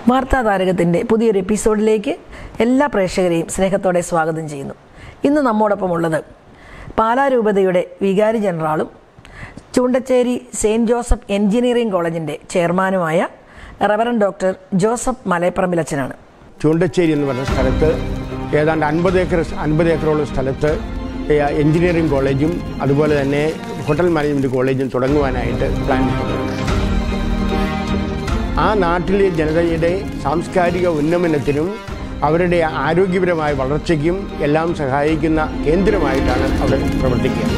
വാർത്താ താരകത്തിൻ്റെ പുതിയൊരു എപ്പിസോഡിലേക്ക് എല്ലാ പ്രേക്ഷകരെയും സ്നേഹത്തോടെ സ്വാഗതം ചെയ്യുന്നു ഇന്ന് നമ്മോടൊപ്പം ഉള്ളത് പാലാരൂപതയുടെ വികാരി ജനറാളും ചൂണ്ടച്ചേരി സെയിൻറ്റ് ജോസഫ് എഞ്ചിനീയറിംഗ് കോളേജിൻ്റെ ചെയർമാനുമായ റവറൻ ഡോക്ടർ ജോസഫ് മലയപ്പറമ്പിലച്ചനാണ് ചൂണ്ടച്ചേരി എന്ന് പറഞ്ഞ സ്ഥലത്ത് ഏതാണ്ട് അൻപത് ഏക്കർ അൻപത് ഏക്കറോളം സ്ഥലത്ത് ഏ, എഞ്ചിനീയറിംഗ് കോളേജും അതുപോലെ തന്നെ ഹോട്ടൽ മാനേജ്മെൻറ്റ് കോളേജും തുടങ്ങുവാനായിട്ട് പ്ലാൻ ചെയ്തു ആ നാട്ടിലെ ജനതയുടെ സാംസ്കാരിക ഉന്നമനത്തിനും അവരുടെ ആരോഗ്യപരമായ വളർച്ചയ്ക്കും എല്ലാം സഹായിക്കുന്ന കേന്ദ്രമായിട്ടാണ് അവിടെ പ്രവർത്തിക്കുക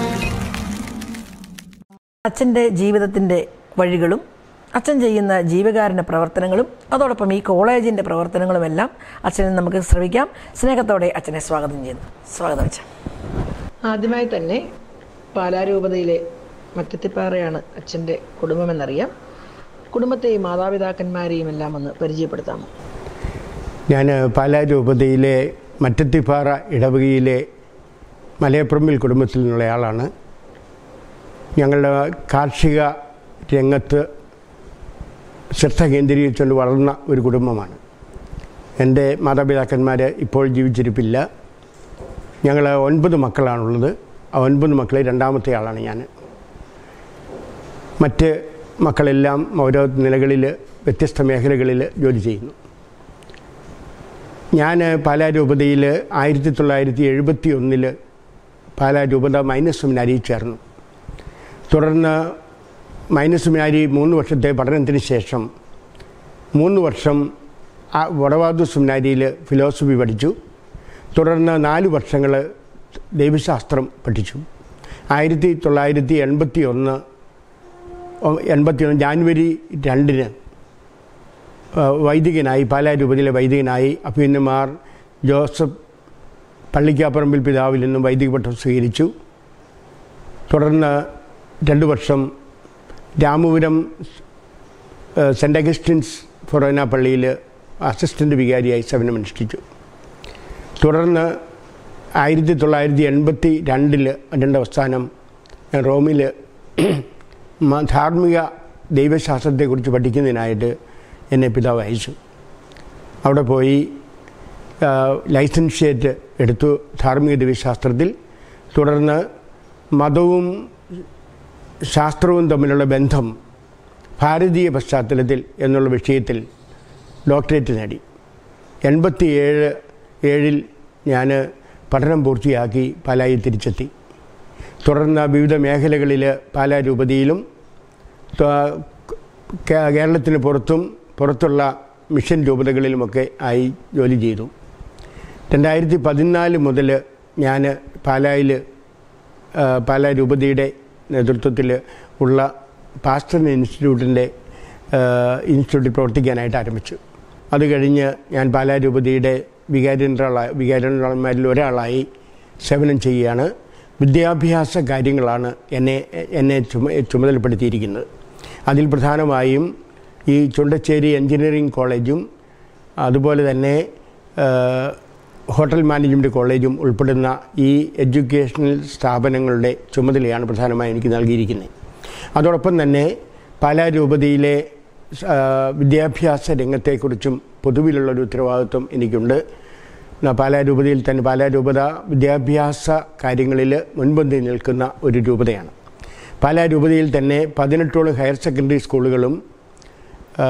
അച്ഛൻ്റെ ജീവിതത്തിൻ്റെ വഴികളും അച്ഛൻ ചെയ്യുന്ന ജീവകാരുണ്യ പ്രവർത്തനങ്ങളും അതോടൊപ്പം ഈ കോളേജിൻ്റെ പ്രവർത്തനങ്ങളുമെല്ലാം അച്ഛനെ നമുക്ക് ശ്രമിക്കാം സ്നേഹത്തോടെ അച്ഛനെ സ്വാഗതം ചെയ്യുന്നു സ്വാഗതം അച്ഛൻ ആദ്യമായി തന്നെ പാലാരൂപതയിലെ മറ്റത്തിപ്പാറയാണ് അച്ഛൻ്റെ കുടുംബമെന്നറിയാം കുടുംബത്തെയും മാതാപിതാക്കന്മാരെയും എല്ലാം ഒന്ന് പരിചയപ്പെടുത്താമോ ഞാൻ പാലാ രൂപതയിലെ മറ്റത്തിപ്പാറ ഇടവകയിലെ മലയപ്പറമ്പിൽ കുടുംബത്തിൽ നിന്നുള്ളയാളാണ് ഞങ്ങളുടെ കാർഷിക രംഗത്ത് ശ്രദ്ധ കേന്ദ്രീകരിച്ചുകൊണ്ട് വളർന്ന ഒരു കുടുംബമാണ് എൻ്റെ മാതാപിതാക്കന്മാർ ഇപ്പോൾ ജീവിച്ചിരിപ്പില്ല ഞങ്ങൾ ഒൻപത് മക്കളാണുള്ളത് ആ ഒൻപത് മക്കളിൽ രണ്ടാമത്തെ ആളാണ് ഞാൻ മറ്റ് മക്കളെല്ലാം ഓരോ നിലകളിൽ വ്യത്യസ്ത മേഖലകളിൽ ജോലി ചെയ്യുന്നു ഞാൻ പാലാ രൂപതയിൽ ആയിരത്തി തൊള്ളായിരത്തി എഴുപത്തി ഒന്നിൽ പാലാ രൂപത മൈനസ് സെമിനാരിയിൽ ചേർന്നു തുടർന്ന് മൈനസ് സെമിനാരി മൂന്ന് വർഷത്തെ പഠനത്തിന് ശേഷം മൂന്ന് വർഷം ആ വടവാദു സെമിനാരിയിൽ ഫിലോസഫി പഠിച്ചു തുടർന്ന് നാല് വർഷങ്ങൾ ദൈവശാസ്ത്രം പഠിച്ചു ആയിരത്തി തൊള്ളായിരത്തി എൺപത്തി ഒന്ന് എൺപത്തി ഒന്ന് ജാനുവരി രണ്ടിന് ആ, വൈദികനായി പാലാ രൂപതയിലെ വൈദികനായി അഭിനന്ദമാർ ജോസഫ് പള്ളിക്കാപ്പറമ്പിൽ പിതാവിൽ നിന്നും വൈദിക പട്ടം സ്വീകരിച്ചു തുടർന്ന് രണ്ട് വർഷം രാമപുരം ആ, സെൻറ് അഗസ്റ്റിൻസ് ഫൊറോന പള്ളിയിൽ അസിസ്റ്റൻ്റ് വികാരിയായി സേവനമനുഷ്ഠിച്ചു തുടർന്ന് ആയിരത്തി തൊള്ളായിരത്തി എൺപത്തി രണ്ടിൽ അതിൻ്റെ അവസാനം ഞാൻ റോമിൽ മ- ധാർമ്മിക ദൈവശാസ്ത്രത്തെക്കുറിച്ച് പഠിക്കുന്നതിനായിട്ട് എന്നെ പിതാവ് അയച്ചു അവിടെ പോയി ആ, ലൈസൻഷ്യേറ്റ് എടുത്തു ധാർമ്മിക ദൈവശാസ്ത്രത്തിൽ തുടർന്ന് മതവും ശാസ്ത്രവും തമ്മിലുള്ള ബന്ധം ഭാരതീയ പശ്ചാത്തലത്തിൽ എന്നുള്ള വിഷയത്തിൽ ഡോക്ടറേറ്റ് നേടി എൺപത്തി ഏഴ് ഏഴിൽ ഞാൻ പഠനം പൂർത്തിയാക്കി പാലായിൽ തിരിച്ചെത്തി തുടർന്ന് വിവിധ മേഖലകളിൽ പാലാ രൂപതയിലും ത- കേ- കേരളത്തിന് പുറത്തും പുറത്തുള്ള മിഷൻ രൂപതകളിലുമൊക്കെ ആയി ജോലി ചെയ്തു രണ്ടായിരത്തി പതിനാല് മുതൽ ഞാൻ പാലായിൽ ആ, പാലാ രൂപതയുടെ നേതൃത്വത്തിൽ ഉള്ള പാസ്റ്റർ ഇൻസ്റ്റിറ്റ്യൂട്ടിൻ്റെ ഇൻസ്റ്റിറ്റ്യൂട്ടിൽ പ്രവർത്തിക്കാനായിട്ട് ആരംഭിച്ചു അത് കഴിഞ്ഞ് ഞാൻ പാലാ രൂപതയുടെ വികാരിയന്ത്രാളായി വികാരിയന്ത്രന്മാരിൽ ഒരാളായി സേവനം ചെയ്യുകയാണ് വിദ്യാഭ്യാസ കാര്യങ്ങളാണ് എന്നെ എന്നെ ചുമ ചുമതലപ്പെടുത്തിയിരിക്കുന്നത് അതിൽ പ്രധാനമായും ഈ ചുണ്ടച്ചേരി എഞ്ചിനീയറിംഗ് കോളേജും അതുപോലെ തന്നെ ആ, ഹോട്ടൽ മാനേജ്മെൻറ്റ് കോളേജും ഉൾപ്പെടുന്ന ഈ എഡ്യൂക്കേഷണൽ സ്ഥാപനങ്ങളുടെ ചുമതലയാണ് പ്രധാനമായും എനിക്ക് നൽകിയിരിക്കുന്നത് അതോടൊപ്പം തന്നെ പാലാ രൂപതയിലെ ആ, വിദ്യാഭ്യാസ രംഗത്തെക്കുറിച്ചും പൊതുവിലുള്ളൊരു ഉത്തരവാദിത്വം എനിക്കുണ്ട് ന- പാലാ രൂപതയിൽ തന്നെ പാലാ രൂപത വിദ്യാഭ്യാസ കാര്യങ്ങളിൽ മുൻപന്തിയിൽ നിൽക്കുന്ന ഒരു രൂപതയാണ് പാലാ രൂപതയിൽ തന്നെ പതിനെട്ടോളം ഹയർ സെക്കൻഡറി സ്കൂളുകളും ആ,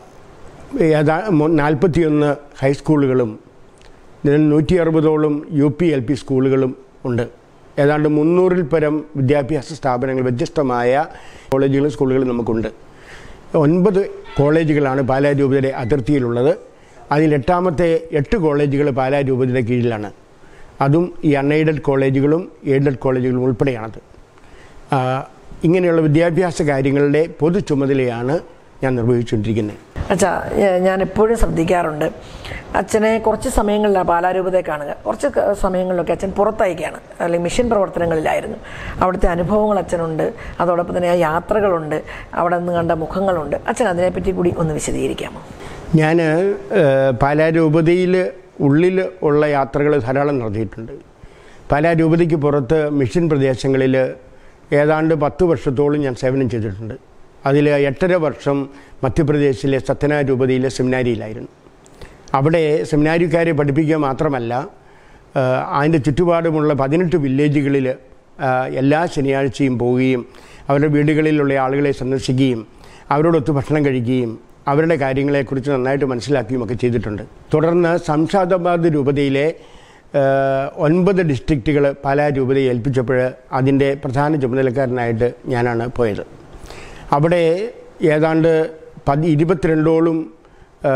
ഏതാ നാൽപ്പത്തിയൊന്ന് ഹൈസ്കൂളുകളും നൂറ്റി അറുപതോളം യു പി എൽ പി സ്കൂളുകളും ഉണ്ട് ഏതാണ്ട് മുന്നൂറിൽ പരം വിദ്യാഭ്യാസ സ്ഥാപനങ്ങൾ വ്യത്യസ്തമായ കോളേജുകളും സ്കൂളുകളും നമുക്കുണ്ട് ഒൻപത് കോളേജുകളാണ് പാലാ രൂപതയുടെ അതിർത്തിയിലുള്ളത് അതിൽ എട്ടാമത്തെ എട്ട് കോളേജുകൾ പാലാ രൂപതയുടെ കീഴിലാണ് അതും ഈ അൺഎയ്ഡഡ് കോളേജുകളും എയ്ഡഡ് കോളേജുകളും ഉൾപ്പെടെയാണത് ആ, ഇങ്ങനെയുള്ള വിദ്യാഭ്യാസ കാര്യങ്ങളുടെ പൊതു ചുമതലയാണ് ഞാൻ നിർവഹിച്ചുകൊണ്ടിരിക്കുന്നത് അച്ഛാ ഏ- ഞാൻ എപ്പോഴും ശ്രദ്ധിക്കാറുണ്ട് അച്ഛനെ കുറച്ച് സമയങ്ങളിലാണ് പാലാരൂപതയെ കാണുക കുറച്ച് ക- സമയങ്ങളിലൊക്കെ അച്ഛൻ പുറത്തയക്കുകയാണ് അല്ലെങ്കിൽ മിഷൻ പ്രവർത്തനങ്ങളിലായിരുന്നു അവിടുത്തെ അനുഭവങ്ങൾ അച്ഛനുണ്ട് അതോടൊപ്പം തന്നെ ആ യാത്രകളുണ്ട് അവിടെ നിന്ന് കണ്ട മുഖങ്ങളുണ്ട് അച്ഛൻ അതിനെപ്പറ്റി കൂടി ഒന്ന് വിശദീകരിക്കാമോ ഞാൻ പാലാ രൂപതയിൽ ഉള്ളിൽ ഉള്ള യാത്രകൾ ധാരാളം നടത്തിയിട്ടുണ്ട് പാലാ രൂപതയ്ക്ക് പുറത്ത് മിഷൻ പ്രദേശങ്ങളിൽ ഏതാണ്ട് പത്ത് വർഷത്തോളം ഞാൻ സേവനം ചെയ്തിട്ടുണ്ട് അതിൽ എട്ടര വർഷം മധ്യപ്രദേശിലെ സത്യനാ രൂപതയിലെ സെമിനാരിയിലായിരുന്നു അവിടെ സെമിനാരിക്കാരെ പഠിപ്പിക്കുക മാത്രമല്ല ആ, അതിൻ്റെ ചുറ്റുപാടുമുള്ള പതിനെട്ട് വില്ലേജുകളിൽ എല്ലാ ശനിയാഴ്ചയും പോവുകയും അവരുടെ വീടുകളിലുള്ള ആളുകളെ സന്ദർശിക്കുകയും അവരോടൊത്ത് ഭക്ഷണം കഴിക്കുകയും അവരുടെ കാര്യങ്ങളെക്കുറിച്ച് നന്നായിട്ട് മനസ്സിലാക്കുകയും ഒക്കെ ചെയ്തിട്ടുണ്ട് തുടർന്ന് സംഷാദാബാദ് രൂപതയിലെ ആ, ഒൻപത് ഡിസ്ട്രിക്റ്റുകൾ പാലാ രൂപതയെ ഏൽപ്പിച്ചപ്പോൾ അതിൻ്റെ പ്രധാന ചുമതലക്കാരനായിട്ട് ഞാനാണ് പോയത് അവിടെ ഏതാണ്ട് പതി ഇരുപത്തിരണ്ടോളം ആ,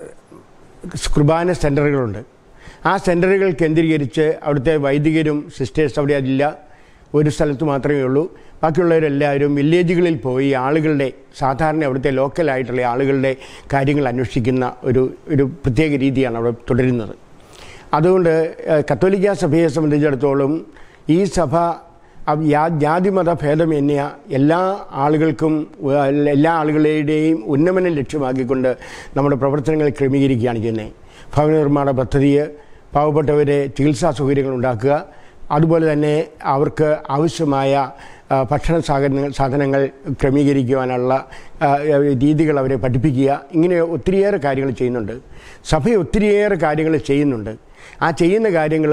കുർബാന സെൻറ്ററുകളുണ്ട് ആ സെൻറ്ററുകൾ കേന്ദ്രീകരിച്ച് അവിടുത്തെ വൈദികരും സിസ്റ്റേഴ്സ് അവിടെ അതില്ല ഒരു സ്ഥലത്ത് മാത്രമേ ഉള്ളൂ ബാക്കിയുള്ളവരെല്ലാവരും വില്ലേജുകളിൽ പോയി ആളുകളുടെ സാധാരണ അവിടുത്തെ ലോക്കലായിട്ടുള്ള ആളുകളുടെ കാര്യങ്ങൾ അന്വേഷിക്കുന്ന ഒരു ഒരു പ്രത്യേക രീതിയാണ് അവിടെ തുടരുന്നത് അതുകൊണ്ട് ഏഹ്, കത്തോലിക്ക സഭയെ സംബന്ധിച്ചിടത്തോളം ഈ സഭ അവ- യാ- ജാതിമത ഭേദമന്യ എല്ലാ ആളുകൾക്കും ഏഹ്, എല്ലാ ആളുകളുടെയും ഉന്നമനം ലക്ഷ്യമാക്കിക്കൊണ്ട് നമ്മുടെ പ്രവർത്തനങ്ങൾ ക്രമീകരിക്കുകയാണ് ചെയ്യുന്നത് ഭവന നിർമ്മാണ പദ്ധതി പാവപ്പെട്ടവരെ ചികിത്സാ സൗകര്യങ്ങൾ ഉണ്ടാക്കുക അതുപോലെ തന്നെ അവർക്ക് ആവശ്യമായ ആ, ഭക്ഷണ സാധനങ്ങൾ സാധനങ്ങൾ ക്രമീകരിക്കുവാനുള്ള ആ, രീതികൾ അവരെ പഠിപ്പിക്കുക ഇങ്ങനെ ഒത്തിരിയേറെ കാര്യങ്ങൾ ചെയ്യുന്നുണ്ട് സഭ ഒത്തിരിയേറെ കാര്യങ്ങൾ ചെയ്യുന്നുണ്ട് ആ ചെയ്യുന്ന കാര്യങ്ങൾ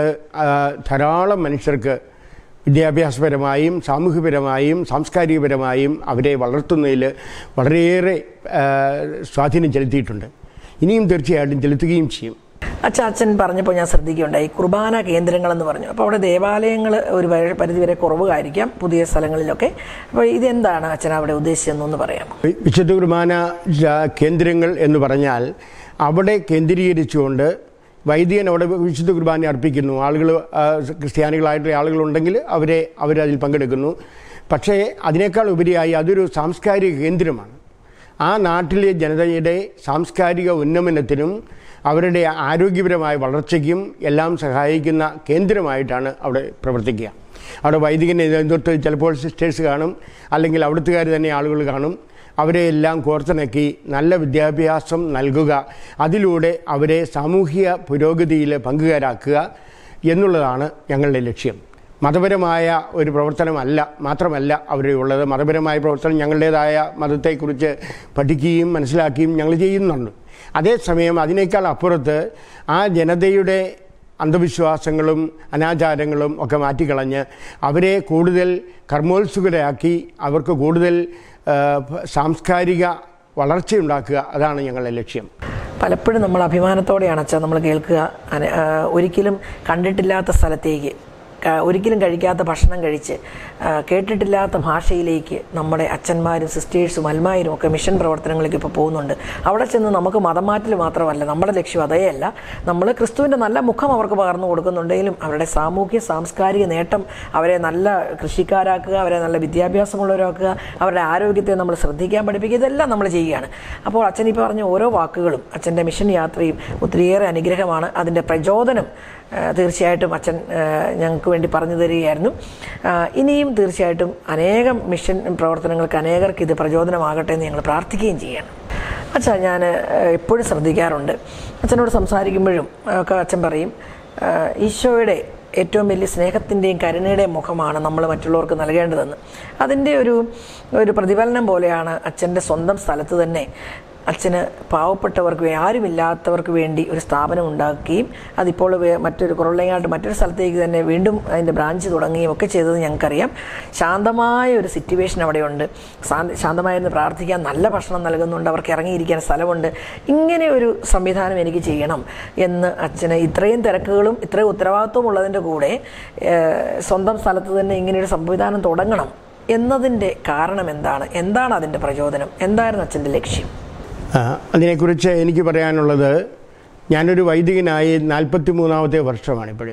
ധാരാളം മനുഷ്യർക്ക് വിദ്യാഭ്യാസപരമായും സാമൂഹ്യപരമായും സാംസ്കാരികപരമായും അവരെ വളർത്തുന്നതിൽ വളരെയേറെ ആ, സ്വാധീനം ചെലുത്തിയിട്ടുണ്ട് ഇനിയും തീർച്ചയായിട്ടും ചെലുത്തുകയും ചെയ്യും അച്ഛൻ അച്ഛൻ പറഞ്ഞപ്പോൾ ഞാൻ ശ്രദ്ധിക്കുകയുണ്ടായി കുർബാന കേന്ദ്രങ്ങളെന്ന് പറഞ്ഞു അപ്പോൾ അവിടെ ദേവാലയങ്ങൾ ഒരു വരെ- പരിധിവരെ കുറവായിരിക്കാം പുതിയ സ്ഥലങ്ങളിലൊക്കെ അപ്പോൾ ഇതെന്താണ് അച്ഛൻ അവിടെ ഉദ്ദേശിച്ചതെന്നൊന്ന് പറയാമോ വിശുദ്ധ കുർബാന ജ- കേന്ദ്രങ്ങൾ എന്ന് പറഞ്ഞാൽ അവിടെ കേന്ദ്രീകരിച്ചുകൊണ്ട് വൈദികൻ അവിടെ വിശുദ്ധ കുർബാന അർപ്പിക്കുന്നു ആളുകൾ ആ, ക്രിസ്ത്യാനികളായിട്ടുള്ള ആളുകളുണ്ടെങ്കിൽ അവരെ അവരതിൽ പങ്കെടുക്കുന്നു പക്ഷേ അതിനേക്കാൾ ഉപരിയായി അതൊരു സാംസ്കാരിക കേന്ദ്രമാണ് ആ നാട്ടിലെ ജനതയുടെ സാംസ്കാരിക ഉന്നമനത്തിനും അവരുടെ ആരോഗ്യപരമായ വളർച്ചയ്ക്കും എല്ലാം സഹായിക്കുന്ന കേന്ദ്രമായിട്ടാണ് അവിടെ പ്രവർത്തിക്കുക അവിടെ വൈദികൻ്റെ നേതൃത്വത്തിൽ ചിലപ്പോൾ സിസ്റ്റേഴ്സ് കാണും അല്ലെങ്കിൽ അവിടുത്തുകാർ തന്നെ ആളുകൾ കാണും അവരെ എല്ലാം കോർത്തിണക്കി നല്ല വിദ്യാഭ്യാസം നൽകുക അതിലൂടെ അവരെ സാമൂഹിക പുരോഗതിയിൽ പങ്കുകാരാക്കുക എന്നുള്ളതാണ് ഞങ്ങളുടെ ലക്ഷ്യം മതപരമായ ഒരു പ്രവർത്തനമല്ല മാത്രമല്ല അവിടെ ഉള്ളത് മതപരമായ പ്രവർത്തനം ഞങ്ങളുടേതായ മതത്തെക്കുറിച്ച് പഠിക്കുകയും മനസ്സിലാക്കുകയും ഞങ്ങൾ ചെയ്യുന്നുണ്ട് അതേസമയം അതിനേക്കാൾ അപ്പുറത്ത് ആ ജനതയുടെ അന്ധവിശ്വാസങ്ങളും അനാചാരങ്ങളും ഒക്കെ മാറ്റിക്കളഞ്ഞ് അവരെ കൂടുതൽ കർമ്മോത്സുകരാക്കി അവർക്ക് കൂടുതൽ ആ, സാംസ്കാരിക വളർച്ചയുണ്ടാക്കുക അതാണ് ഞങ്ങളുടെ ലക്ഷ്യം പലപ്പോഴും നമ്മൾ അഭിമാനത്തോടെയാണ് അച്ഛൻ നമ്മൾ കേൾക്കുക അന- ആ, ഒരിക്കലും കണ്ടിട്ടില്ലാത്ത സ്ഥലത്തേക്ക് ക- ഒരിക്കലും കഴിക്കാത്ത ഭക്ഷണം കഴിച്ച് ആ, കേട്ടിട്ടില്ലാത്ത ഭാഷയിലേക്ക് നമ്മുടെ അച്ഛന്മാരും സിസ്റ്റേഴ്സും അൽമാരും ഒക്കെ മിഷൻ പ്രവർത്തനങ്ങളിലേക്ക് ഇപ്പോൾ പോകുന്നുണ്ട് അവിടെ ചെന്ന് നമുക്ക് മതമാറ്റൽ മാത്രമല്ല നമ്മുടെ ലക്ഷ്യം അതേയല്ല നമ്മൾ ക്രിസ്തുവിൻ്റെ നല്ല മുഖം അവർക്ക് പകർന്നു കൊടുക്കുന്നുണ്ടെങ്കിലും അവരുടെ സാമൂഹ്യ സാംസ്കാരിക നേട്ടം അവരെ നല്ല കൃഷിക്കാരാക്കുക അവരെ നല്ല വിദ്യാഭ്യാസമുള്ളവരാക്കുക അവരുടെ ആരോഗ്യത്തെ നമ്മൾ ശ്രദ്ധിക്കാൻ പഠിപ്പിക്കുക ഇതെല്ലാം നമ്മൾ ചെയ്യുകയാണ് അപ്പോൾ അച്ഛൻ ഈ പറഞ്ഞ ഓരോ വാക്കുകളും അച്ഛൻ്റെ മിഷൻ യാത്രയും ഒത്തിരിയേറെ അനുഗ്രഹമാണ് അതിൻ്റെ പ്രചോദനം ആ, തീർച്ചയായിട്ടും അച്ഛൻ ആ, ഞങ്ങൾക്ക് വേണ്ടി പറഞ്ഞു തരികയായിരുന്നു ആ, ഇനിയും തീർച്ചയായിട്ടും അനേകം മിഷൻ പ്രവർത്തനങ്ങൾക്ക് അനേകർക്ക് ഇത് പ്രചോദനമാകട്ടെ എന്ന് ഞങ്ങൾ പ്രാർത്ഥിക്കുകയും ചെയ്യണം അച്ഛാ ഞാൻ എപ്പോഴും ശ്രദ്ധിക്കാറുണ്ട് അച്ഛനോട് സംസാരിക്കുമ്പോഴും ഒക്കെ അച്ഛൻ പറയും ആ, ഈശോയുടെ ഏറ്റവും വലിയ സ്നേഹത്തിൻ്റെയും കരുണയുടെയും മുഖമാണ് നമ്മൾ മറ്റുള്ളവർക്ക് നൽകേണ്ടതെന്ന് അതിൻ്റെ ഒരു ഒരു പ്രതിഫലനം പോലെയാണ് അച്ഛൻ്റെ സ്വന്തം സ്ഥലത്ത് തന്നെ അച്ഛന് പാവപ്പെട്ടവർക്ക് വേ- ആരുമില്ലാത്തവർക്ക് വേണ്ടി ഒരു സ്ഥാപനം ഉണ്ടാക്കുകയും അതിപ്പോൾ വേ- മറ്റൊരു കുറവുള്ളങ്ങാട്ട് മറ്റൊരു സ്ഥലത്തേക്ക് തന്നെ വീണ്ടും അതിൻ്റെ ബ്രാഞ്ച് തുടങ്ങുകയും ഒക്കെ ചെയ്തത് ഞങ്ങൾക്കറിയാം ശാന്തമായ ഒരു സിറ്റുവേഷൻ അവിടെയുണ്ട് ശാന്ത- ശാന്തമായിരുന്ന് പ്രാർത്ഥിക്കാൻ നല്ല ഭക്ഷണം നൽകുന്നുണ്ട് അവർക്ക് ഇറങ്ങിയിരിക്കാൻ സ്ഥലമുണ്ട് ഇങ്ങനെ ഒരു സംവിധാനം എനിക്ക് ചെയ്യണം എന്ന് അച്ഛന് ഇത്രയും തിരക്കുകളും ഇത്രയും ഉത്തരവാദിത്വം ഉള്ളതിൻ്റെ കൂടെ ഏഹ്, സ്വന്തം സ്ഥലത്ത് തന്നെ ഇങ്ങനെയൊരു സംവിധാനം തുടങ്ങണം എന്നതിൻ്റെ കാരണം എന്താണ് എന്താണ് അതിൻ്റെ പ്രചോദനം എന്തായിരുന്നു അച്ഛൻ്റെ ലക്ഷ്യം ആ, അതിനെക്കുറിച്ച് എനിക്ക് പറയാനുള്ളത് ഞാനൊരു വൈദികനായി നാൽപ്പത്തി മൂന്നാമത്തെ വർഷമാണിപ്പോൾ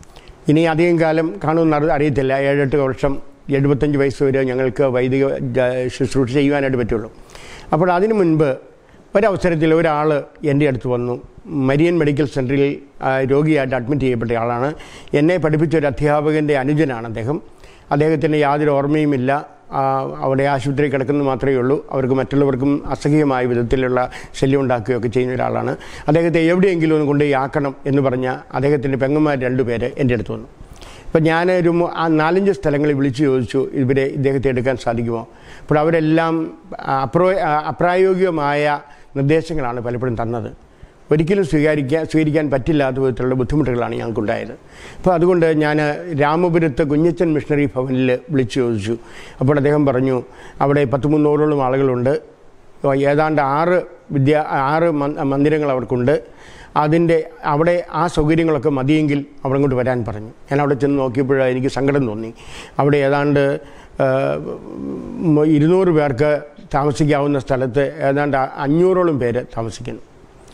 ഇനി അധികം കാലം കാണുമെന്ന് അറി- അറിയത്തില്ല ഏഴെട്ട് വർഷം എഴുപത്തഞ്ച് വയസ്സ് വരെ ഞങ്ങൾക്ക് വൈദിക ജ- ശുശ്രൂഷ ചെയ്യുവാനായിട്ട് പറ്റുള്ളൂ അപ്പോൾ അതിനു മുൻപ് ഒരവസരത്തിൽ ഒരാൾ എൻ്റെ അടുത്ത് വന്നു മരിയൻ മെഡിക്കൽ സെൻറ്ററിൽ ആ, രോഗിയായിട്ട് അഡ്മിറ്റ് ചെയ്യപ്പെട്ട ആളാണ് എന്നെ പഠിപ്പിച്ച ഒരു അധ്യാപകൻ്റെ അനുജനാണ് അദ്ദേഹം അദ്ദേഹത്തിന് യാതൊരു ഓർമ്മയുമില്ല ആ, അവിടെ ആശുപത്രി കിടക്കുന്നത് മാത്രമേ ഉള്ളൂ അവർക്ക് മറ്റുള്ളവർക്കും അസഹ്യമായ വിധത്തിലുള്ള ശല്യം ഉണ്ടാക്കുകയൊക്കെ ചെയ്യുന്ന ഒരാളാണ് അദ്ദേഹത്തെ എവിടെയെങ്കിലും ഒന്ന് കൊണ്ടുപോയി ആക്കണം എന്ന് പറഞ്ഞ അദ്ദേഹത്തിൻ്റെ പെങ്ങന്മാർ രണ്ടുപേര് എൻ്റെ അടുത്ത് വന്നു അപ്പം ഞാൻ ഒരു മൂ- ആ നാലഞ്ച് സ്ഥലങ്ങളിൽ വിളിച്ചു ചോദിച്ചു ഇവരെ ഇദ്ദേഹത്തെ എടുക്കാൻ സാധിക്കുമോ അപ്പോൾ അവരെല്ലാം അപ്രോ അപ്രായോഗികമായ നിർദ്ദേശങ്ങളാണ് പലപ്പോഴും തന്നത് ഒരിക്കലും സ്വീകരിക്കാൻ സ്വീകരിക്കാൻ പറ്റില്ലാത്ത വിധത്തിലുള്ള ബുദ്ധിമുട്ടുകളാണ് ഞങ്ങൾക്കുണ്ടായത് അപ്പോൾ അതുകൊണ്ട് ഞാൻ രാമപുരത്ത് കുഞ്ഞച്ചൻ മിഷണറി ഭവനിൽ വിളിച്ചു ചോദിച്ചു അപ്പോൾ അദ്ദേഹം പറഞ്ഞു അവിടെ പത്ത് മുന്നൂറോളം ആളുകളുണ്ട് ഏതാണ്ട് ആറ് വിദ്യ ആറ് മ- മന്ദിരങ്ങൾ അവർക്കുണ്ട് അതിൻ്റെ അവിടെ ആ സൗകര്യങ്ങളൊക്കെ മതിയെങ്കിൽ അവിടെ കൊണ്ട് വരാൻ പറഞ്ഞു ഞാൻ അവിടെ ചെന്ന് നോക്കിയപ്പോൾ എനിക്ക് സങ്കടം തോന്നി അവിടെ ഏതാണ്ട് ആ, ഉം, ഇരുന്നൂറ് പേർക്ക് താമസിക്കാവുന്ന സ്ഥലത്ത് ഏതാണ്ട് അഞ്ഞൂറോളം പേര് താമസിക്കുന്നു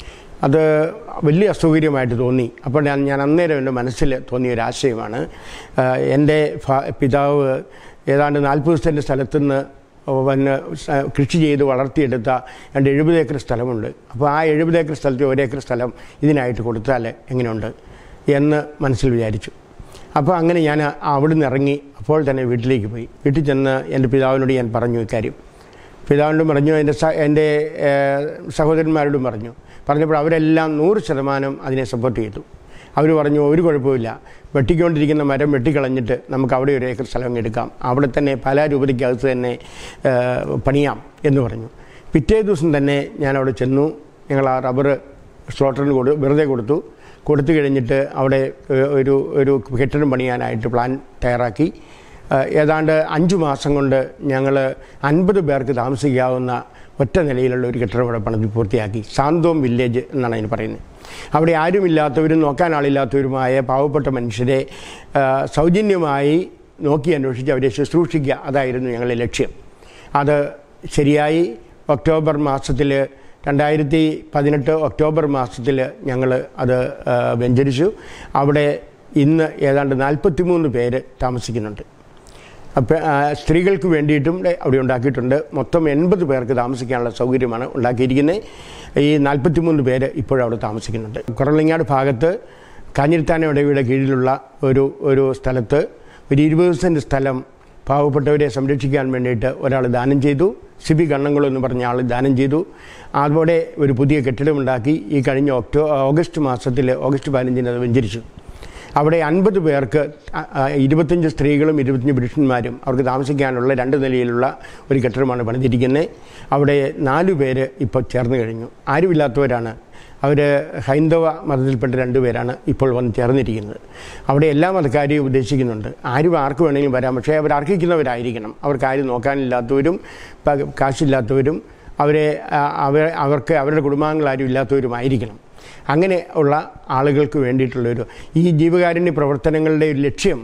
അത് വലിയ അസൗകര്യമായിട്ട് തോന്നി അപ്പോൾ ഞാൻ ഞാൻ അന്നേരം എൻ്റെ മനസ്സിൽ തോന്നിയ ഒരു ആശയമാണ് ആ, എൻ്റെ ഫ- പിതാവ് ഏതാണ്ട് നാൽപ്പത് സെൻറ്റ് സ്ഥലത്തുനിന്ന് പിന്നെ സ- കൃഷി ചെയ്ത് വളർത്തിയെടുത്ത രണ്ട് എഴുപത് ഏക്കർ സ്ഥലമുണ്ട് അപ്പോൾ ആ എഴുപത് ഏക്കർ സ്ഥലത്ത് ഒരേക്കർ സ്ഥലം ഇതിനായിട്ട് കൊടുത്താൽ എങ്ങനെയുണ്ട് എന്ന് മനസ്സിൽ വിചാരിച്ചു അപ്പോൾ അങ്ങനെ ഞാൻ അവിടുന്ന് ഇറങ്ങി അപ്പോൾ തന്നെ വീട്ടിലേക്ക് പോയി വീട്ടിൽ ചെന്ന് എൻ്റെ പിതാവിനോട് ഞാൻ പറഞ്ഞു ഇക്കാര്യം പിതാവിനോടും പറഞ്ഞു എൻ്റെ സ എൻ്റെ ഏഹ്, സഹോദരന്മാരോടും പറഞ്ഞു പറഞ്ഞപ്പോൾ അവരെല്ലാം നൂറ് ശതമാനം അതിനെ സപ്പോർട്ട് ചെയ്തു അവർ പറഞ്ഞു ഒരു കുഴപ്പമില്ല വെട്ടിക്കൊണ്ടിരിക്കുന്ന മരം വെട്ടിക്കളഞ്ഞിട്ട് നമുക്ക് അവിടെ ഒരു ഏക്കർ സ്ഥലം അങ്ങ് എടുക്കാം അവിടെ തന്നെ പല രൂപതയ്ക്കകത്ത് തന്നെ ഏഹ്, പണിയാം എന്ന് പറഞ്ഞു പിറ്റേ ദിവസം തന്നെ ഞാൻ അവിടെ ചെന്നു ഞങ്ങൾ ആ റബ്ബർ സ്ലോട്ടറിന് കൊടു വെറുതെ കൊടുത്തു കൊടുത്തു കഴിഞ്ഞിട്ട് അവിടെ ഏഹ്, ഒരു ഒരു കെട്ടിടം പണിയാനായിട്ട് പ്ലാൻ തയ്യാറാക്കി ഏഹ്, ഏതാണ്ട് അഞ്ച് മാസം കൊണ്ട് ഞങ്ങൾ അൻപത് പേർക്ക് താമസിക്കാവുന്ന ഒറ്റ നിലയിലുള്ള ഒരു കെട്ടിടം ഇവിടെ പണിത് പൂർത്തിയാക്കി സാന്തോം വില്ലേജ് എന്നാണ് അതിന് പറയുന്നത് അവിടെ ആരുമില്ലാത്തവരും നോക്കാൻ ആളില്ലാത്തവരുമായ പാവപ്പെട്ട മനുഷ്യരെ ഏഹ്, സൗജന്യമായി നോക്കി അന്വേഷിച്ച് അവരെ ശുശ്രൂഷിക്കുക അതായിരുന്നു ഞങ്ങളുടെ ലക്ഷ്യം അത് ശരിയായി ഒക്ടോബർ മാസത്തിൽ രണ്ടായിരത്തി പതിനെട്ട് ഒക്ടോബർ മാസത്തിൽ ഞങ്ങൾ അത് ആ, വെഞ്ചരിച്ചു അവിടെ ഇന്ന് ഏതാണ്ട് നാൽപ്പത്തിമൂന്ന് പേര് താമസിക്കുന്നുണ്ട് അപ്പം സ്ത്രീകൾക്ക് വേണ്ടിയിട്ടും ഇവിടെ അവിടെ ഉണ്ടാക്കിയിട്ടുണ്ട് മൊത്തം എൺപത് പേർക്ക് താമസിക്കാനുള്ള സൗകര്യമാണ് ഉണ്ടാക്കിയിരിക്കുന്നത് ഈ നാൽപ്പത്തിമൂന്ന് പേര് ഇപ്പോഴവിടെ താമസിക്കുന്നുണ്ട് കുറളിങ്ങാട് ഭാഗത്ത് കാഞ്ഞിരത്താന ഇടവിയുടെ കീഴിലുള്ള ഒരു ഒരു സ്ഥലത്ത് ഒരു ഇരുപത് സെൻറ്റ് സ്ഥലം പാവപ്പെട്ടവരെ സംരക്ഷിക്കാൻ വേണ്ടിയിട്ട് ഒരാൾ ദാനം ചെയ്തു സിബി കണ്ണങ്കുളം എന്ന് പറഞ്ഞ ആൾ ദാനം ചെയ്തു അതോടെ ഒരു പുതിയ കെട്ടിടമുണ്ടാക്കി ഈ കഴിഞ്ഞ ഒക്ടോ ഓഗസ്റ്റ് മാസത്തിൽ ഓഗസ്റ്റ് പതിനഞ്ചിന് അത് വെഞ്ചരിച്ചു അവിടെ അൻപത് പേർക്ക് അ- അ- ഇരുപത്തഞ്ച് സ്ത്രീകളും ഇരുപത്തഞ്ച് പുരുഷന്മാരും അവർക്ക് താമസിക്കാനുള്ള രണ്ട് നിലയിലുള്ള ഒരു കെട്ടിടമാണ് പണിതിരിക്കുന്നത് അവിടെ നാലു പേര് ഇപ്പോൾ ചേർന്ന് കഴിഞ്ഞു ആരുമില്ലാത്തവരാണ് അവർ ഹൈന്ദവ മതത്തിൽപ്പെട്ട രണ്ടുപേരാണ് ഇപ്പോൾ വന്ന് ചേർന്നിരിക്കുന്നത് അവിടെ എല്ലാ മതക്കാരെയും ഉദ്ദേശിക്കുന്നുണ്ട് ആരും ആർക്ക് വേണമെങ്കിലും വരാം പക്ഷേ അവർ അർഹിക്കുന്നവരായിരിക്കണം അവർക്ക് ആരും നോക്കാനില്ലാത്തവരും പ- കാശില്ലാത്തവരും അവരെ ആ, അവർ അവർക്ക് അവരുടെ കുടുംബാംഗങ്ങൾ ആരും ഇല്ലാത്തവരുമായിരിക്കണം അങ്ങനെ ഉള്ള ആളുകൾക്ക് വേണ്ടിയിട്ടുള്ളൊരു ഈ ജീവകാരുണ്യ പ്രവർത്തനങ്ങളുടെ ഒരു ലക്ഷ്യം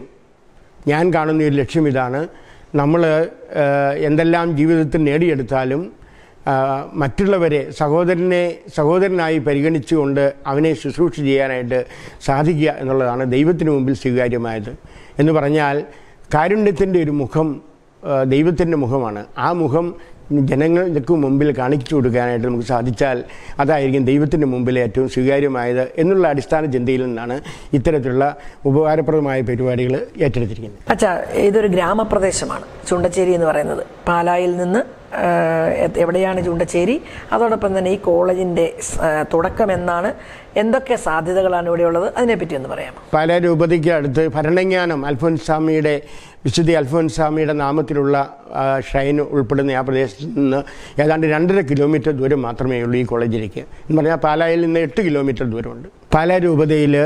ഞാൻ കാണുന്ന ഒരു ലക്ഷ്യം ഇതാണ് നമ്മൾ എന്തെല്ലാം ജീവിതത്തിൽ നേടിയെടുത്താലും ആ, മറ്റുള്ളവരെ സഹോദരനെ സഹോദരനായി പരിഗണിച്ചുകൊണ്ട് അവനെ ശുശ്രൂഷ ചെയ്യാനായിട്ട് സാധിക്കുക എന്നുള്ളതാണ് ദൈവത്തിന് മുമ്പിൽ സ്വീകാര്യമായത് എന്ന് പറഞ്ഞാൽ കാരുണ്യത്തിൻ്റെ ഒരു മുഖം ആ, ദൈവത്തിൻ്റെ മുഖമാണ് ആ മുഖം ജനങ്ങൾക്ക് മുമ്പിൽ കാണിച്ചു കൊടുക്കാനായിട്ട് നമുക്ക് സാധിച്ചാൽ അതായിരിക്കും ദൈവത്തിൻ്റെ മുമ്പിൽ ഏറ്റവും സ്വീകാര്യമായത് എന്നുള്ള അടിസ്ഥാന ചിന്തയിൽ നിന്നാണ് ഇത്തരത്തിലുള്ള ഉപകാരപ്രദമായ പരിപാടികൾ ഏറ്റെടുത്തിരിക്കുന്നത് അച്ഛാ ഇതൊരു ഗ്രാമപ്രദേശമാണ് ചുണ്ടച്ചേരി എന്ന് പറയുന്നത് പാലായിൽ നിന്ന് ആ, എ- എവിടെയാണ് ചുണ്ടച്ചേരി അതോടൊപ്പം തന്നെ ഈ കോളേജിന്റെ സ്- ആ, തുടക്കം എന്നാണ് എന്തൊക്കെ സാധ്യതകളാണ് ഇവിടെയുള്ളത് അതിനെപ്പറ്റി ഒന്ന് പറയാമോ പാലാ രൂപതയ്ക്ക് അടുത്ത് ഭരണജ്ഞാനം അൽഫോൻസാമിയുടെ വിശുദ്ധി അൽഫോൻസാമിയുടെ നാമത്തിലുള്ള ആ, ഷ്രൈൻ ഉൾപ്പെടുന്ന ആ പ്രദേശത്ത് നിന്ന് ഏതാണ്ട് രണ്ടര കിലോമീറ്റർ ദൂരം മാത്രമേ ഉള്ളൂ ഈ കോളേജിലേക്ക് എന്ന് പറഞ്ഞാൽ പാലായിൽ നിന്ന് എട്ട് കിലോമീറ്റർ ദൂരമുണ്ട് പാലാ രൂപതയിൽ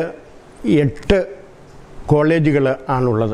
എട്ട് കോളേജുകൾ ആണുള്ളത്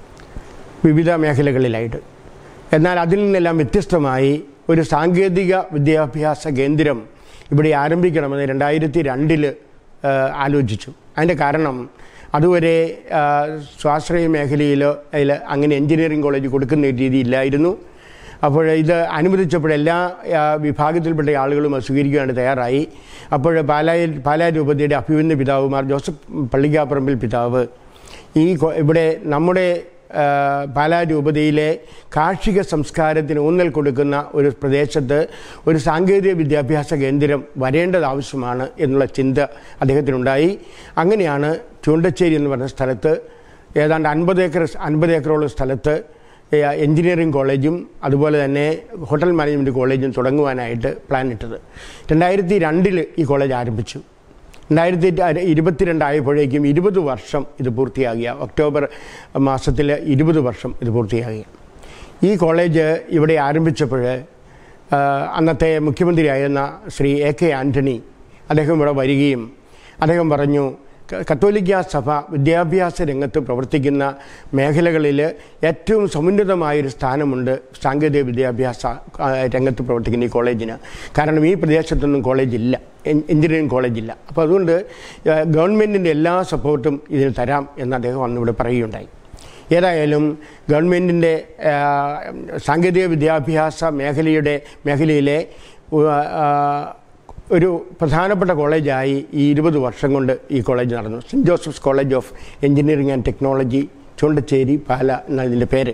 വിവിധ മേഖലകളിലായിട്ട് എന്നാൽ അതിൽ നിന്നെല്ലാം വ്യത്യസ്തമായി ഒരു സാങ്കേതിക വിദ്യാഭ്യാസ കേന്ദ്രം ഇവിടെ ആരംഭിക്കണമെന്ന് രണ്ടായിരത്തി രണ്ടിൽ ആലോചിച്ചു അതിൻ്റെ കാരണം അതുവരെ ആ, സ്വാശ്രയ മേഖലയിലോ അതിൽ അങ്ങനെ എഞ്ചിനീയറിംഗ് കോളേജ് കൊടുക്കുന്ന ഒരു രീതി ഇല്ലായിരുന്നു അപ്പോൾ ഇത് അനുവദിച്ചപ്പോൾ എല്ലാ ആ, വിഭാഗത്തിൽപ്പെട്ട ആളുകളും അത് സ്വീകരിക്കുവാൻ തയ്യാറായി അപ്പോൾ പാലായിൽ പാലാ രൂപതയുടെ അഭിമന്യ പിതാവുമാർ ജോസഫ് പള്ളിക്കാപ്പറമ്പിൽ പിതാവ് ഈ കൊ- ഇവിടെ നമ്മുടെ ആ, പാലാ രൂപതയിലെ കാർഷിക സംസ്കാരത്തിന് ഊന്നൽ കൊടുക്കുന്ന ഒരു പ്രദേശത്ത് ഒരു സാങ്കേതിക വിദ്യാഭ്യാസ കേന്ദ്രം വരേണ്ടത് ആവശ്യമാണ് എന്നുള്ള ചിന്ത അദ്ദേഹത്തിനുണ്ടായി അങ്ങനെയാണ് ചൂണ്ടച്ചേരി എന്ന് പറഞ്ഞ സ്ഥലത്ത് ഏതാണ്ട് അൻപത് ഏക്കർ അൻപത് ഏക്കറോളം സ്ഥലത്ത് ഏ, എഞ്ചിനീയറിംഗ് കോളേജും അതുപോലെ തന്നെ ഹോട്ടൽ മാനേജ്മെൻറ്റ് കോളേജും തുടങ്ങുവാനായിട്ട് പ്ലാൻ ഇട്ടത് രണ്ടായിരത്തി രണ്ടിൽ ഈ കോളേജ് ആരംഭിച്ചു രണ്ടായിരത്തി ഇരുപത്തിരണ്ടായപ്പോഴേക്കും ഇരുപത് വർഷം ഇത് പൂർത്തിയാകിയ ഒക്ടോബർ മാസത്തിൽ ഇരുപത് വർഷം ഇത് പൂർത്തിയാകിയ ഈ കോളേജ് ഇവിടെ ആരംഭിച്ചപ്പോൾ ആ, അന്നത്തെ മുഖ്യമന്ത്രിയായിരുന്ന ശ്രീ എ കെ ആൻ്റണി അദ്ദേഹം ഇവിടെ വരികയും അദ്ദേഹം പറഞ്ഞു ക- കത്തോലിക്ക സഭ വിദ്യാഭ്യാസ രംഗത്ത് പ്രവർത്തിക്കുന്ന മേഖലകളിൽ ഏറ്റവും സമുന്നതമായൊരു സ്ഥാനമുണ്ട് സാങ്കേതിക വിദ്യാഭ്യാസ ആ, രംഗത്ത് പ്രവർത്തിക്കുന്ന ഈ കോളേജിന് കാരണം ഈ പ്രദേശത്തൊന്നും കോളേജില്ല എൻ- എഞ്ചിനീയറിംഗ് കോളേജില്ല അപ്പോൾ അതുകൊണ്ട് ആ, ഗവൺമെൻറ്റിൻ്റെ എല്ലാ സപ്പോർട്ടും ഇതിന് തരാം എന്ന് അദ്ദേഹം അന്നിവിടെ പറയുകയുണ്ടായി ഏതായാലും ഗവൺമെൻറ്റിൻ്റെ സാങ്കേതിക വിദ്യാഭ്യാസ മേഖലയുടെ മേഖലയിലെ ഉ- ആ, ഒരു പ്രധാനപ്പെട്ട കോളേജായി ഈ ഇരുപത് വർഷം കൊണ്ട് ഈ കോളേജ് നടന്നു saint Joseph's college of engineering and technology Choondacherry Pala എന്നതിൻ്റെ പേര്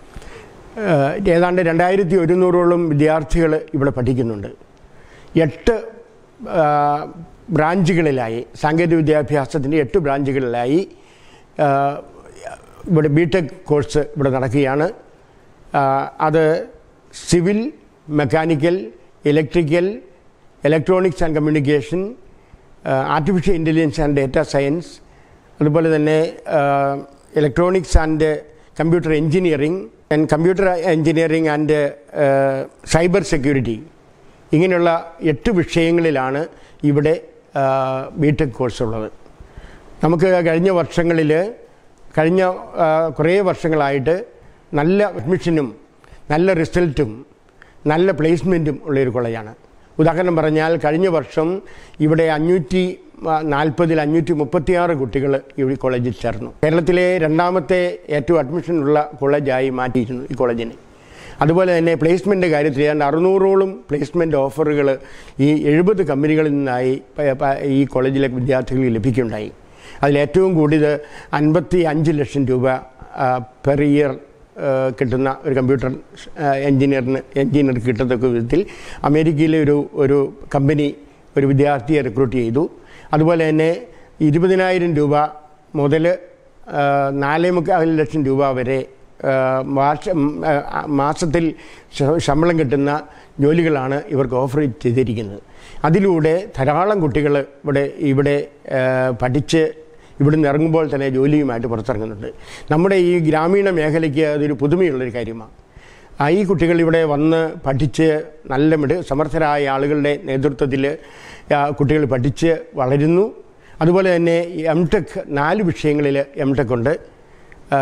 ഏഹ് ഏതാണ്ട് രണ്ടായിരത്തി ഒരുന്നൂറോളം വിദ്യാർത്ഥികൾ ഇവിടെ പഠിക്കുന്നുണ്ട് എട്ട് ആ, ബ്രാഞ്ചുകളിലായി സാങ്കേതിക വിദ്യാഭ്യാസത്തിൻ്റെ എട്ട് ബ്രാഞ്ചുകളിലായി ആ, ഇവിടെ ബി ടെക് കോഴ്സ് ഇവിടെ നടക്കുകയാണ് ആ, അത് civil mechanical electrical electronics and communication artificial intelligence and data science അതുപോലെ തന്നെ electronics and computer engineering and computer engineering and cyber security ഇങ്ങനെയുള്ള എട്ട് വിഷയങ്ങളിലാണ് ഇവിടെ ബി ടെക് കോഴ്സ് ഉള്ളത് നമുക്ക് കഴിഞ്ഞ വർഷങ്ങളിൽ കഴിഞ്ഞ ആ, കുറേ വർഷങ്ങളായിട്ട് നല്ല അഡ്മിഷനും നല്ല റിസൾട്ടും നല്ല പ്ലേസ്മെൻറ്റും ഉള്ളൊരു കോളേജാണ് ഉദാഹരണം പറഞ്ഞാൽ കഴിഞ്ഞ വർഷം ഇവിടെ അഞ്ഞൂറ്റി നാൽപ്പതിൽ അഞ്ഞൂറ്റി മുപ്പത്തിയാറ് കുട്ടികൾ ഈ കോളേജിൽ ചേർന്നു കേരളത്തിലെ രണ്ടാമത്തെ ഏറ്റവും അഡ്മിഷനുള്ള കോളേജായി മാറ്റിയിരുന്നു ഈ കോളേജിനെ അതുപോലെ തന്നെ പ്ലേസ്മെൻ്റ് കാര്യത്തിൽ ഏതാണ്ട് അറുന്നൂറോളം പ്ലേസ്മെൻറ്റ് ഓഫറുകൾ ഈ എഴുപത് കമ്പനികളിൽ നിന്നായി പ- പ- ഈ കോളേജിലെ വിദ്യാർത്ഥികൾക്ക് ലഭിക്കുകയുണ്ടായി അതിലേറ്റവും കൂടിയത് അൻപത്തി അഞ്ച് ലക്ഷം രൂപ പെർ ഇയർ കിട്ടുന്ന ഒരു കമ്പ്യൂട്ടർ എഞ്ചിനീയറിന് എഞ്ചിനീയർക്ക് കിട്ടത്തക്ക വിധത്തിൽ അമേരിക്കയിലെ ഒരു ഒരു കമ്പനി ഒരു വിദ്യാർത്ഥിയെ റിക്രൂട്ട് ചെയ്തു അതുപോലെ തന്നെ ഇരുപതിനായിരം രൂപ മുതൽ നാലേ മുക്കാൽ ലക്ഷം രൂപ വരെ ആ, വർഷ ഉം, ആ, മാസത്തിൽ ശ- ശമ്പളം കിട്ടുന്ന ജോലികളാണ് ഇവർക്ക് ഓഫർ ചെയ്തിരിക്കുന്നത് അതിലൂടെ ധാരാളം കുട്ടികൾ ഇവിടെ ഇവിടെ ആ, പഠിച്ച് ഇവിടുന്ന് ഇറങ്ങുമ്പോൾ തന്നെ ജോലിയുമായിട്ട് പുറത്തിറങ്ങുന്നുണ്ട് നമ്മുടെ ഈ ഗ്രാമീണ മേഖലയ്ക്ക് അതൊരു പുതുമയുള്ളൊരു കാര്യമാണ് ആ ഈ കുട്ടികൾ ഇവിടെ വന്ന് പഠിച്ച് നല്ല മിട് സമർത്ഥരായ ആളുകളുടെ നേതൃത്വത്തിൽ കുട്ടികൾ പഠിച്ച് വളരുന്നു അതുപോലെ തന്നെ എം ടെക് നാല് വിഷയങ്ങളിൽ എം ടെക് ഉണ്ട് ആ,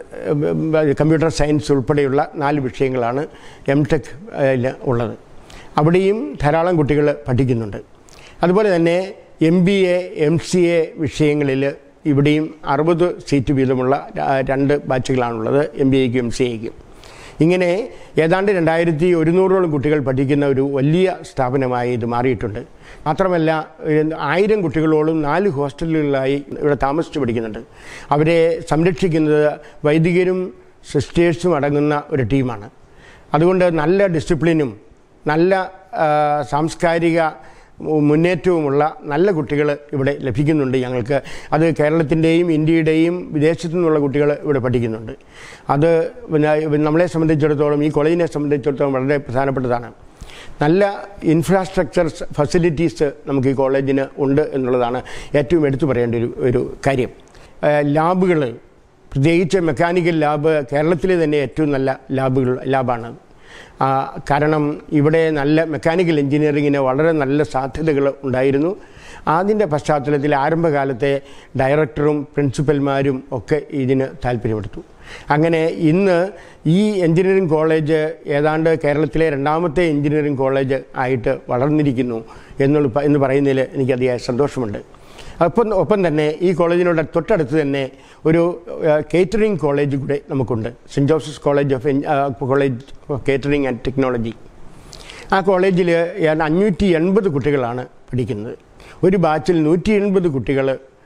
കമ്പ്യൂട്ടർ സയൻസ് ഉൾപ്പെടെയുള്ള നാല് വിഷയങ്ങളാണ് എം ടെക് ഉള്ളത് അവിടെയും ധാരാളം കുട്ടികൾ പഠിക്കുന്നുണ്ട് അതുപോലെ തന്നെ M B A M C A വിഷയങ്ങളിൽ ഇവിടെയും അറുപത് സീറ്റ് വീതമുള്ള ര- രണ്ട് ബാച്ചുകളാണുള്ളത് എം ബി എക്കും എം സി എക്കും ഇങ്ങനെ ഏതാണ്ട് രണ്ടായിരത്തി ഒരുന്നൂറോളം കുട്ടികൾ പഠിക്കുന്ന ഒരു വലിയ സ്ഥാപനമായി ഇത് മാറിയിട്ടുണ്ട് മാത്രമല്ല ഏഹ്, ആയിരം കുട്ടികളോളം നാല് ഹോസ്റ്റലുകളിലായി ഇവിടെ താമസിച്ച് പഠിക്കുന്നുണ്ട് അവരെ സംരക്ഷിക്കുന്നത് വൈദികരും സിസ്റ്റേഴ്സും അടങ്ങുന്ന ഒരു ടീമാണ് അതുകൊണ്ട് നല്ല ഡിസിപ്ലിനും നല്ല ആ, സാംസ്കാരിക മുന്നേറ്റവുമുള്ള നല്ല കുട്ടികൾ ഇവിടെ ലഭിക്കുന്നുണ്ട് ഞങ്ങൾക്ക് അത് കേരളത്തിൻ്റെയും ഇന്ത്യയുടെയും വിദേശത്തു നിന്നുള്ള കുട്ടികൾ ഇവിടെ പഠിക്കുന്നുണ്ട് അത് പിന്നെ നമ്മളെ സംബന്ധിച്ചിടത്തോളം ഈ കോളേജിനെ സംബന്ധിച്ചിടത്തോളം വളരെ പ്രധാനപ്പെട്ടതാണ് നല്ല ഇൻഫ്രാസ്ട്രക്ചർ ഫെസിലിറ്റീസ് നമുക്ക് ഈ കോളേജിന് ഉണ്ട് എന്നുള്ളതാണ് ഏറ്റവും എടുത്തു പറയേണ്ട ഒരു ഒരു കാര്യം ലാബുകൾ പ്രത്യേകിച്ച് മെക്കാനിക്കൽ ലാബ് കേരളത്തിലെ തന്നെ ഏറ്റവും നല്ല ലാബുകൾ ലാബാണ് ആ, കാരണം ഇവിടെ നല്ല മെക്കാനിക്കൽ എഞ്ചിനീയറിങ്ങിന് വളരെ നല്ല സാധ്യതകൾ ഉണ്ടായിരുന്നു അതിൻ്റെ പശ്ചാത്തലത്തിൽ ആരംഭകാലത്തെ ഡയറക്ടറും പ്രിൻസിപ്പൽമാരും ഒക്കെ ഇതിന് താല്പര്യമെടുത്തു അങ്ങനെ ഇന്ന് ഈ എഞ്ചിനീയറിംഗ് കോളേജ് ഏതാണ്ട് കേരളത്തിലെ രണ്ടാമത്തെ എഞ്ചിനീയറിംഗ് കോളേജ് ആയിട്ട് വളർന്നിരിക്കുന്നു എന്നുള്ള എന്ന് പറയുന്നതിൽ എനിക്ക് അതിയായ സന്തോഷമുണ്ട് ഒപ്പം ഒപ്പം തന്നെ ഈ കോളേജിനോട് തൊട്ടടുത്ത് തന്നെ ഒരു കേറ്ററിംഗ് കോളേജ് കൂടെ നമുക്കുണ്ട് saint Joseph's college of college of catering and technology ആ കോളേജിൽ ഏതാണ്ട് അഞ്ഞൂറ്റി എൺപത് കുട്ടികളാണ് പഠിക്കുന്നത് ഒരു ബാച്ചിൽ നൂറ്റി എൺപത് കുട്ടികൾ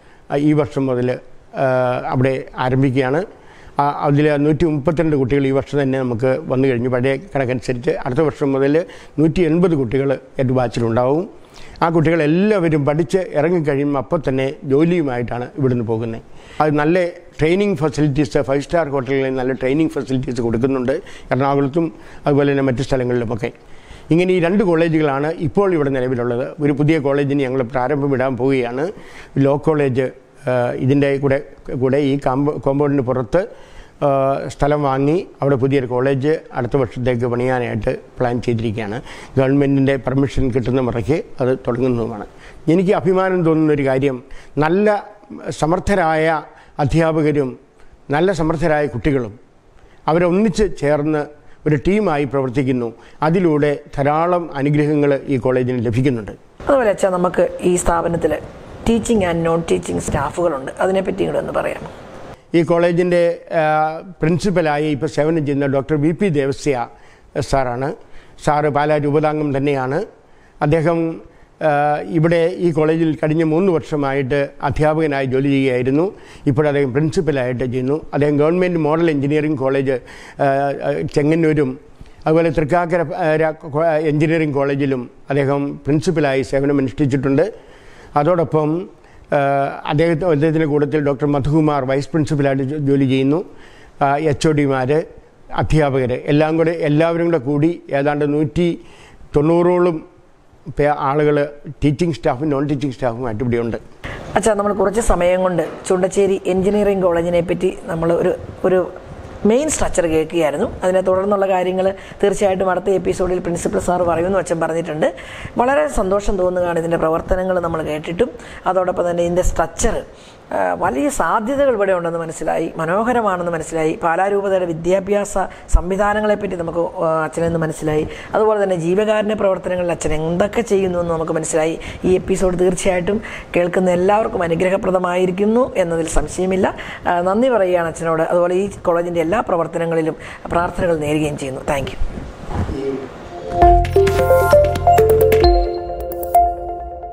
ഈ വർഷം മുതൽ അവിടെ ആരംഭിക്കുകയാണ് അതിൽ നൂറ്റി മുപ്പത്തിരണ്ട് കുട്ടികൾ ഈ വർഷം തന്നെ നമുക്ക് വന്നു കഴിഞ്ഞു പഴയ കണക്കനുസരിച്ച് അടുത്ത വർഷം മുതൽ നൂറ്റി എൺപത് കുട്ടികൾ എൻ്റെ ബാച്ചിലുണ്ടാവും ആ കുട്ടികളെല്ലാവരും പഠിച്ച് ഇറങ്ങിക്കഴിയുമ്പോൾ അപ്പോൾ തന്നെ ജോലിയുമായിട്ടാണ് ഇവിടുന്ന് പോകുന്നത് അത് നല്ല ട്രെയിനിങ് ഫെസിലിറ്റീസ് ഫൈവ് സ്റ്റാർ ഹോട്ടലുകളിൽ നല്ല ട്രെയിനിങ് ഫെസിലിറ്റീസ് കൊടുക്കുന്നുണ്ട് എറണാകുളത്തും അതുപോലെ തന്നെ മറ്റു സ്ഥലങ്ങളിലുമൊക്കെ ഇങ്ങനെ ഈ രണ്ട് കോളേജുകളാണ് ഇപ്പോൾ ഇവിടെ നിലവിലുള്ളത് ഒരു പുതിയ കോളേജിന് ഞങ്ങൾ പ്രാരംഭം ഇടാൻ പോവുകയാണ് ലോ കോളേജ് ഇതിൻ്റെ കൂടെ കൂടെ ഈ കാമ്പ കോമ്പൗണ്ടിന് പുറത്ത് ആ, സ്ഥലം വാങ്ങി അവിടെ പുതിയൊരു കോളേജ് അടുത്ത വർഷത്തേക്ക് പണിയാനായിട്ട് പ്ലാൻ ചെയ്തിരിക്കുകയാണ് ഗവൺമെൻറ്റിൻ്റെ പെർമിഷൻ കിട്ടുന്ന മുറയ്ക്ക് അത് തുടങ്ങുന്നതുമാണ് എനിക്ക് അഭിമാനം തോന്നുന്ന ഒരു കാര്യം നല്ല സമർത്ഥരായ അധ്യാപകരും നല്ല സമർത്ഥരായ കുട്ടികളും അവരൊന്നിച്ച് ചേർന്ന് ഒരു ടീമായി പ്രവർത്തിക്കുന്നു അതിലൂടെ ധാരാളം അനുഗ്രഹങ്ങൾ ഈ കോളേജിന് ലഭിക്കുന്നുണ്ട് അതുപോലെ അച്ഛാ നമുക്ക് ഈ സ്ഥാപനത്തിൽ ടീച്ചിങ് ആൻഡ് നോൺ ടീച്ചിങ് സ്റ്റാഫുകളുണ്ട് അതിനെപ്പറ്റി കൂടെ ഒന്ന് പറയാമോ ഈ കോളേജിൻ്റെ പ്രിൻസിപ്പലായി ഇപ്പോൾ സേവനം ചെയ്യുന്ന ഡോക്ടർ വി പി ദേവസ്യ സാറാണ് സാറ് പാലാ രൂപതാംഗം തന്നെയാണ് അദ്ദേഹം ആ, ഇവിടെ ഈ കോളേജിൽ കഴിഞ്ഞ മൂന്ന് വർഷമായിട്ട് അധ്യാപകനായി ജോലി ചെയ്യുകയായിരുന്നു ഇപ്പോൾ അദ്ദേഹം പ്രിൻസിപ്പലായിട്ട് ചെയ്യുന്നു അദ്ദേഹം ഗവൺമെൻറ് മോഡൽ എഞ്ചിനീയറിംഗ് കോളേജ് ആ, ആ, ചെങ്ങന്നൂരും അതുപോലെ തൃക്കാക്കര ആ, ര- കോ- എഞ്ചിനീയറിംഗ് കോളേജിലും അദ്ദേഹം പ്രിൻസിപ്പലായി സേവനമനുഷ്ഠിച്ചിട്ടുണ്ട് അതോടൊപ്പം ആ, അദ്ദേഹത്തെ അദ്ദേഹത്തിൻ്റെ കൂട്ടത്തിൽ ഡോക്ടർ മധുകുമാർ വൈസ് പ്രിൻസിപ്പലായിട്ട് ജോ- ജോലി ചെയ്യുന്നു എച്ച് ഒ ഡിമാർ അധ്യാപകർ എല്ലാം കൂടെ എല്ലാവരും കൂടെ കൂടി ഏതാണ്ട് നൂറ്റി തൊണ്ണൂറോളം ആളുകൾ ടീച്ചിങ് സ്റ്റാഫും നോൺ ടീച്ചിങ് സ്റ്റാഫുമായിട്ട് ഇവിടെയുണ്ട് അച്ഛാ നമ്മൾ കുറച്ച് സമയം കൊണ്ട് ചുണ്ടച്ചേരി എഞ്ചിനീയറിംഗ് കോളേജിനെ പറ്റി നമ്മൾ ഒരു ഒരു മെയിൻ സ്ട്രക്ചർ കേൾക്കുകയായിരുന്നു അതിനെ തുടർന്നുള്ള കാര്യങ്ങൾ തീർച്ചയായിട്ടും അടുത്ത എപ്പിസോഡിൽ പ്രിൻസിപ്പൽ സാർ പറയുമെന്ന് അച്ഛൻ പറഞ്ഞിട്ടുണ്ട് വളരെ സന്തോഷം തോന്നുകയാണ് ഇതിൻ്റെ പ്രവർത്തനങ്ങൾ നമ്മൾ കേട്ടിട്ടും അതോടൊപ്പം തന്നെ ഇതിൻ്റെ സ്ട്രക്ചർ വലിയ സാധ്യതകൾ ഇവിടെ ഉണ്ടെന്ന് മനസ്സിലായി മനോഹരമാണെന്ന് മനസ്സിലായി പാലാരൂപതയുടെ വിദ്യാഭ്യാസ സംവിധാനങ്ങളെപ്പറ്റി നമുക്ക് ആ, അച്ഛനിൽ നിന്ന് മനസ്സിലായി അതുപോലെ തന്നെ ജീവകാരുണ്യ പ്രവർത്തനങ്ങളിൽ അച്ഛൻ എന്തൊക്കെ ചെയ്യുന്നു എന്ന് നമുക്ക് മനസ്സിലായി ഈ എപ്പിസോഡ് തീർച്ചയായിട്ടും കേൾക്കുന്ന എല്ലാവർക്കും അനുഗ്രഹപ്രദമായിരിക്കുന്നു എന്നതിൽ സംശയമില്ല ആ, നന്ദി പറയുകയാണ് അച്ഛനോട് അതുപോലെ ഈ കോളേജിൻ്റെ എല്ലാ പ്രവർത്തനങ്ങളിലും പ്രാർത്ഥനകൾ നേരുകയും ചെയ്യുന്നു താങ്ക് യു